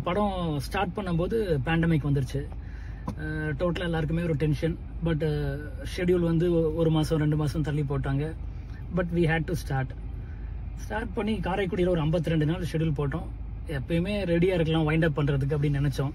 படம் ஸ்டார்ட் பண்ணும்போது பேண்டமிக் வந்துருச்சு டோட்டலாக எல்லாருக்குமே ஒரு டென்ஷன் பட் ஷெட்யூல் வந்து ஒ- ஒரு மாதம் ரெண்டு மாதம் தள்ளி போட்டாங்க but we had to start start பண்ணி காரைக்குடியில் ஒரு 52 ரெண்டு நாள் ஷெட்யூல் போட்டோம் எப்பயுமே ரெடியாக இருக்கலாம் வைண்ட் அப் பண்ணுறதுக்கு அப்படின்னு நினச்சோம்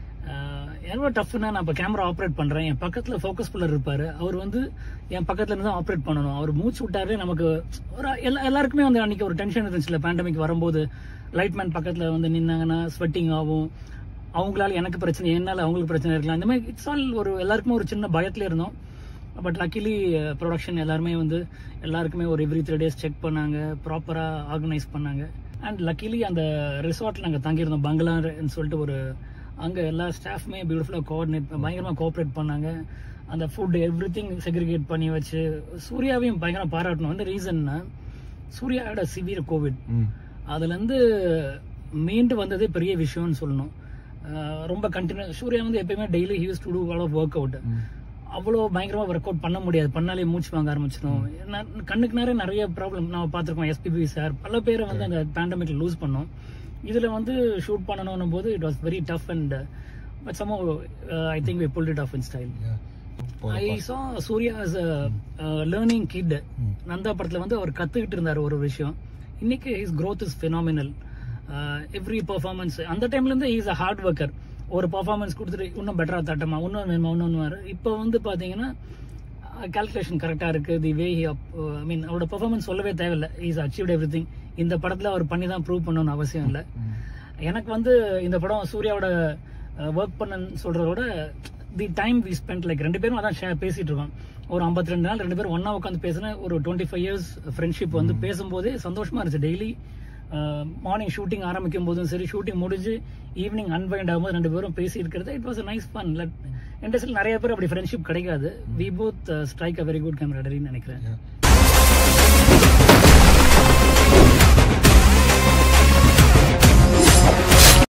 எவ்வளோ டஃப்னா நான் இப்போ கேமரா ஆப்ரேட் பண்ணுறேன் என் பக்கத்தில் ஃபோக்கஸ் புல்லர் இருப்பார் அவர் வந்து என் பக்கத்துல இருந்து தான் ஆப்ரேட் பண்ணணும் அவர் மூச்சு விட்டாலே நமக்கு ஒரு எல்லா எல்லாருக்குமே வந்து அன்னைக்கு ஒரு டென்ஷன் இருந்துச்சுல பேண்டமிக் வரும்போது லைட்மேன் பக்கத்தில் வந்து நின்னாங்கன்னா ஸ்வெட்டிங் ஆகும் அவங்களால எனக்கு பிரச்சனை என்னால் அவங்களுக்கு பிரச்சனை இருக்கலாம் இந்த மாதிரி இட்ஸ் ஆல் ஒரு எல்லாருக்குமே ஒரு சின்ன பயத்துல இருந்தோம் பட் லக்கிலி ப்ரொடக்ஷன் எல்லாருமே வந்து எல்லாருக்குமே ஒரு எவ்ரி த்ரீ டேஸ் செக் பண்ணாங்க ப்ராப்பராக ஆர்கனைஸ் பண்ணாங்க அண்ட் லக்கிலி அந்த ரிசார்ட்டில் நாங்கள் தங்கியிருந்தோம் பங்களான்னு சொல்லிட்டு ஒரு அங்கே எல்லா ஸ்டாஃப்மே பியூட்டிஃபுல்லாக கோஆர்டினேட் பயங்கரமாக கோஆப்ரேட் பண்ணாங்க அந்த ஃபுட் எவ்ரி திங் செக்ரிகேட் பண்ணி வச்சு சூர்யாவையும் பயங்கரமாக பாராட்டணும் வந்து ரீசன்னா சூர்யாவோட சிவியர் கோவிட் ம் அதுலேருந்து மீண்டு வந்ததே பெரிய விஷயம்னு சொல்லணும் அஹ் ரொம்ப கண்டினியூ சூர்யா வந்து எப்பயுமே daily uses to do all of workout hmm அவ்வளோ பயங்கரமாக ஒர்க் அவுட் பண்ண முடியாது பண்ணாலே மூச்சு வாங்க ஆரம்பிச்சிடும் நான் கண்ணுக்கு நேரம் நிறைய ப்ராப்ளம் நான் பார்த்துருக்கோம் எஸ்பிபி சார் பல பேரை வந்து அந்த பேண்டமிக்ல லூஸ் பண்ணோம் இதில் வந்து ஷூட் பண்ணணும் போது it was very tough and but some I think we pulled it off in style Yeah. I போதும்ப்பா. சா Suriya as a learning kid hmm. Nanda படத்துல வந்து அவர் கத்துக்கிட்டு இருந்தார் ஒரு விஷயம் இன்னைக்கு his growth is phenomenal every performance அந்த டைம்ல இருந்து இஸ் அ ஹார்ட் ஒர்க்கர் ஒரு பெர்ஃபார்மன்ஸ் கொடுத்துட்டு இன்னும் பெட்டரா தட்டமா இன்னும் வேணுமா இன்னொன்று இப்போ வந்து பாத்தீங்கன்னா கால்குலேஷன் கரெக்டா இருக்கு தி வே ஐ மீன் அவரோட பெர்ஃபார்மன்ஸ் சொல்லவே தேவையில்லை இஸ் அச்சீவ்ட் எவ்ரி திங் இந்த படத்துல அவர் பண்ணி தான் ப்ரூவ் பண்ணணும்னு அவசியம் இல்லை ம். எனக்கு வந்து இந்த படம் சூர்யாவோட ஒர்க் பண்ணன்னு சொல்றத விட the time we spend like ரெண்டு பேரும் அதான் share பேசிட்டு இருக்கோம் ஒரு 52 ரெண்டு நாள் ரெண்டு பேரும் ஒண்ணா உட்காந்து பேசின ஒரு டுவெண்ட்டி ஃபைவ் இயர்ஸ் ஃப்ரெண்ட்ஷிப் வந்து பேசும்போதே சந்தோஷமா இருந்துச்சு டெய்லி மார்னிங் ஷூட்டிங் ஆரம்பிக்கும் போதும் சரி ஷூட்டிங் முடிஞ்சு ஈவினிங் அன்வைண்ட் ஆகும்போது ரெண்டு பேரும் பேசி இருக்கிறது இட் வாஸ் நைஸ் ஃபன் இண்டஸ்ட்ரியில் நிறைய பேர் அப்படி ஃப்ரெண்ட்ஷிப் கிடைக்காது we both strike a very good கேமராடரின்னு நினைக்கிறேன் Yeah.